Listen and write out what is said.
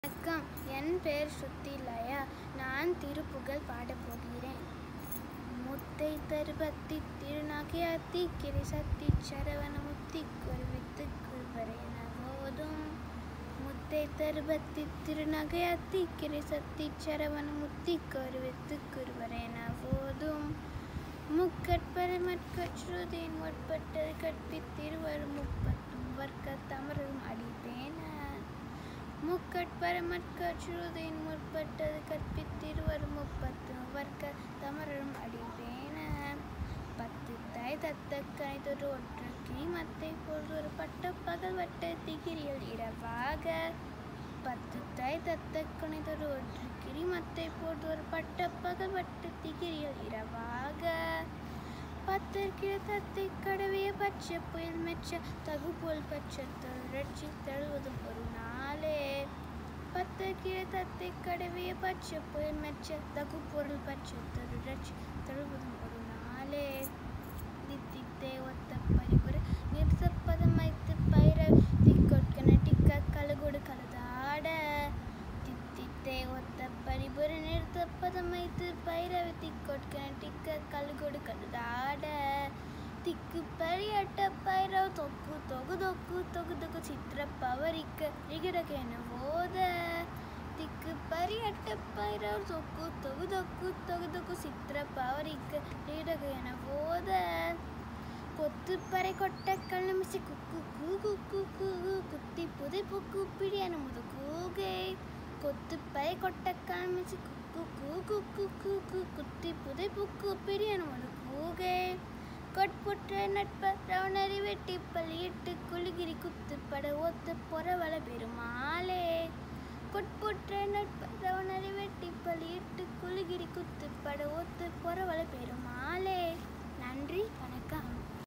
வணக்கம் என் பெயர் ஸ்ருத்திலயா நான் திருப்புகழ் பாடப் போகிறேன் முத்தை தருபத்தி திருநகையாத்தி கிரிசத்தி சரவண முத்தி குருவித்து குருவரேன போதும் முத்தை தருபத்தி திருநகையாத்தி கிரிசத்தி சரவண முத்தி குருவித்து குருவரேன போதும் முக்கட்பரமற்கற்றுதேன் முற்பட்டது கற்பித்திருவரும் முப்பத்தும் வர்க்க தமரும் அடிப்பேன முக்கட்பரமற்கற்றுதேன் முற்பட்டது கற்பித்திருவரும் முப்பத்து வர்க்க தமரும் அடிப்பேன பத்து தாய் தத்த கணிதொரு ஒற்று கிரிமத்தை போல் ஒரு பட்ட பகல் வட்ட திகிரியில் இரவாக பத்து தாய் தத்த கணிதொரு ஒற்று கிரிமத்தை போல் ஒரு பட்ட பகல் வட்ட திகிரியில் இரவாக பத்திற்கிற தத்தை கடவிய பச்சை புயல் மெச்ச தகுபோல் பச்சை தொடர்ச்சி தழுவதும் ஒரு நாளே பத்திற்கிற தத்தை கடவிய பச்சை புயல் மெச்ச தகுபொருள் பச்சை தொடர்ச்சி தழுவதும் ஒரு நாளே தித்தித்தே ஒத்த பரிபுர நிறுத்தப்பதம் வைத்து பயிர திக்கொட்கன டிக்க கழுகொடு கழுதாட தித்தித்தே ஒத்த பரிபுர நிறுத்தப்பதம் வைத்து பயிர திக்கொட்கன டிக்க கழுகொடு கழுதாட திக்கு பரியட்ட பைரவ தொக்கு தொகு தொக்கு தொகு தொகு சித்திர பவரிக்க ரிகடகென போத திக்கு பரியட்ட பைரவ தொக்கு தொகு தொக்கு தொகு தொகு சித்திர பவரிக்க ரிகடகென போத கொத்து பறை கொட்ட கல்லுமிசி குக்கு கூ குக்கு கூ குத்தி புதை புக்கு பிடியன முது கூகே கொத்து பறை கொட்ட கல்லுமிசி குக்கு கூ குக்கு கூ கு குத்தி புதை புக்கு பிடியன முது கூகே கொட்புற்ற நட்ப ரவணரி வெட்டி பள்ளியிட்டு குளிகிரி குத்துப்பட ஒத்து பொறவள பெருமாளே கொட்புற்ற நட்ப ரவணரி வெட்டி பள்ளியிட்டு குளிகிரி குத்துப்பட ஒத்து பொறவள பெருமாளே